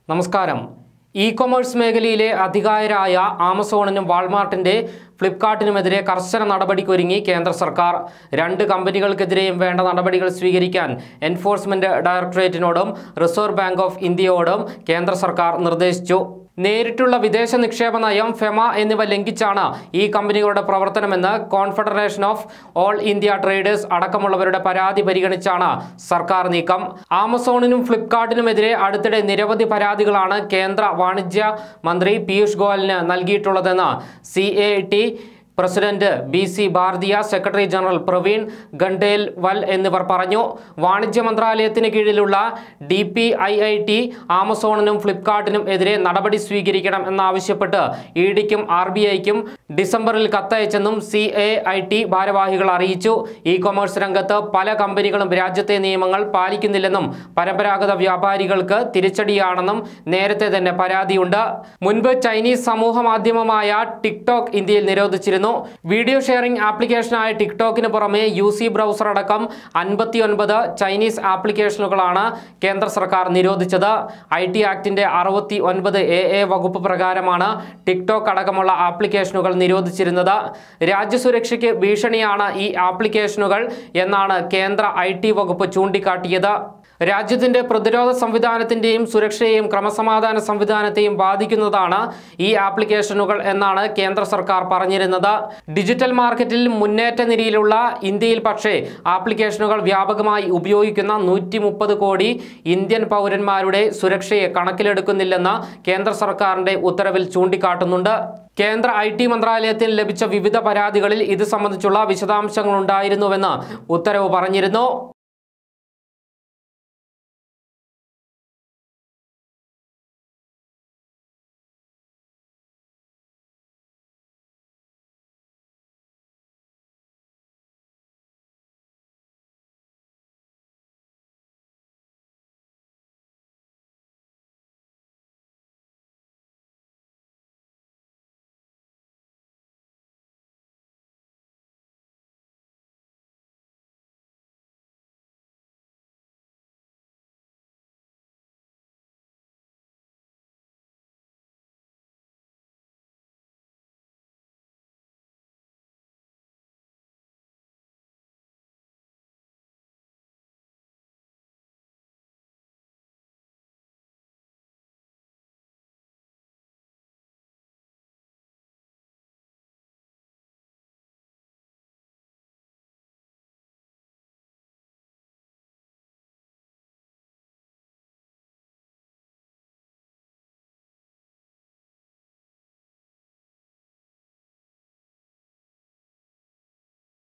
നമസ്കാരം E commerce മേഖലയിലെ അധികായരായ ആമസോണിനും വാൾമാർട്ടിന്റെ ഫ്ലിപ്കാർട്ടിനുമെതിരെ കർശന നടപടിക്കൊരുങ്ങി കേന്ദ്ര സർക്കാർ രണ്ട് കമ്പനികൾക്കെതിരെയും വേണ്ട നടപടികൾ സ്വീകരിക്കാൻ എൻഫോഴ്സ്മെന്റ് ഡയറക്ടറേറ്റിനോടും റിസർവ് ബാങ്ക് ഓഫ് ഇന്ത്യയോടും കേന്ദ്ര സർക്കാർ നിർദ്ദേശിച്ചു നേരിട്ടുള്ള വിദേശ നിക്ഷേപ നയം ഫെമ എന്നിവ ലംഘിച്ചാണ് ഈ കമ്പനികളുടെ പ്രവർത്തനമെന്ന് confederation of all India traders അടക്കമുള്ളവരുടെ പരാതി പരിഗണിച്ചാണ് സർക്കാർ നീക്കം ആമസോണിനും ഫ്ലിപ്കാർട്ടിനുമെതിരെ അടുത്തിടെ നിരവധി പരാതികളാണ് കേന്ദ്ര വാണിജ്യ മന്ത്രി പീയൂഷ് ഗോയലിന് നൽകിയിട്ടുള്ളതെന്ന് C A T president B C Bhartia secretary general Praveen Khandelwal എന്നിവർ പറഞ്ഞു വാണിജ്യ മന്ത്രാലയത്തിന് കീഴിലുള്ള D P I I T ആമസോണിനും ഫ്ലിപ്കാർട്ടിനും എതിരെ നടപടി സ്വീകരിക്കണം എന്നാവശ്യപ്പെട്ട് ഇ ഡിക്കും ആർ ബി ഐക്കും ഡിസംബറിൽ കത്തയച്ചെന്നും സി എ ഐ ടി ഭാരവാഹികൾ അറിയിച്ചു ഇ കൊമേഴ്സ് രംഗത്ത് പല കമ്പനികളും രാജ്യത്തെ നിയമങ്ങൾ പാലിക്കുന്നില്ലെന്നും പരമ്പരാഗത വ്യാപാരികൾക്ക് തിരിച്ചടിയാണെന്നും നേരത്തെ തന്നെ പരാതിയുണ്ട് മുൻപ് ചൈനീസ് സമൂഹ മാധ്യമമായ ടിക്ടോക്ക് ഇന്ത്യയിൽ നിരോധിച്ചിരുന്നു വീഡിയോ ഷെയറിംഗ് ആപ്ലിക്കേഷനായ ടിക്ടോക്കിന് പുറമെ യു സി ബ്രൗസർ അടക്കം അൻപത്തിയൊൻപത് ചൈനീസ് ആപ്ലിക്കേഷനുകളാണ് കേന്ദ്ര സർക്കാർ നിരോധിച്ചത് ഐ ടി ആക്ടിന്റെ അറുപത്തി ഒൻപത് എ എ വകുപ്പ് പ്രകാരമാണ് ടിക്ടോക്ക് അടക്കമുള്ള ആപ്ലിക്കേഷനുകൾ നിരോധിച്ചിരുന്നത് രാജ്യസുരക്ഷയ്ക്ക് ഭീഷണിയാണ് ഈ ആപ്ലിക്കേഷനുകൾ എന്നാണ് കേന്ദ്ര ഐ വകുപ്പ് ചൂണ്ടിക്കാട്ടിയത് രാജ്യത്തിന്റെ പ്രതിരോധ സംവിധാനത്തിന്റെയും സുരക്ഷയെയും ക്രമസമാധാന സംവിധാനത്തെയും ബാധിക്കുന്നതാണ് ഈ ആപ്ലിക്കേഷനുകൾ എന്നാണ് കേന്ദ്ര സർക്കാർ പറഞ്ഞിരുന്നത് ഡിജിറ്റൽ മാർക്കറ്റിൽ മുന്നേറ്റ നിരയിലുള്ള ഇന്ത്യയിൽ പക്ഷേ ആപ്ലിക്കേഷനുകൾ വ്യാപകമായി ഉപയോഗിക്കുന്ന നൂറ്റി മുപ്പത് കോടി ഇന്ത്യൻ പൗരന്മാരുടെ സുരക്ഷയെ കണക്കിലെടുക്കുന്നില്ലെന്ന് കേന്ദ്ര സർക്കാരിന്റെ ഉത്തരവിൽ ചൂണ്ടിക്കാട്ടുന്നുണ്ട് കേന്ദ്ര ഐ ടി മന്ത്രാലയത്തിന് ലഭിച്ച വിവിധ പരാതികളിൽ ഇത് സംബന്ധിച്ചുള്ള വിശദാംശങ്ങൾ ഉണ്ടായിരുന്നുവെന്ന് ഉത്തരവ് പറഞ്ഞിരുന്നു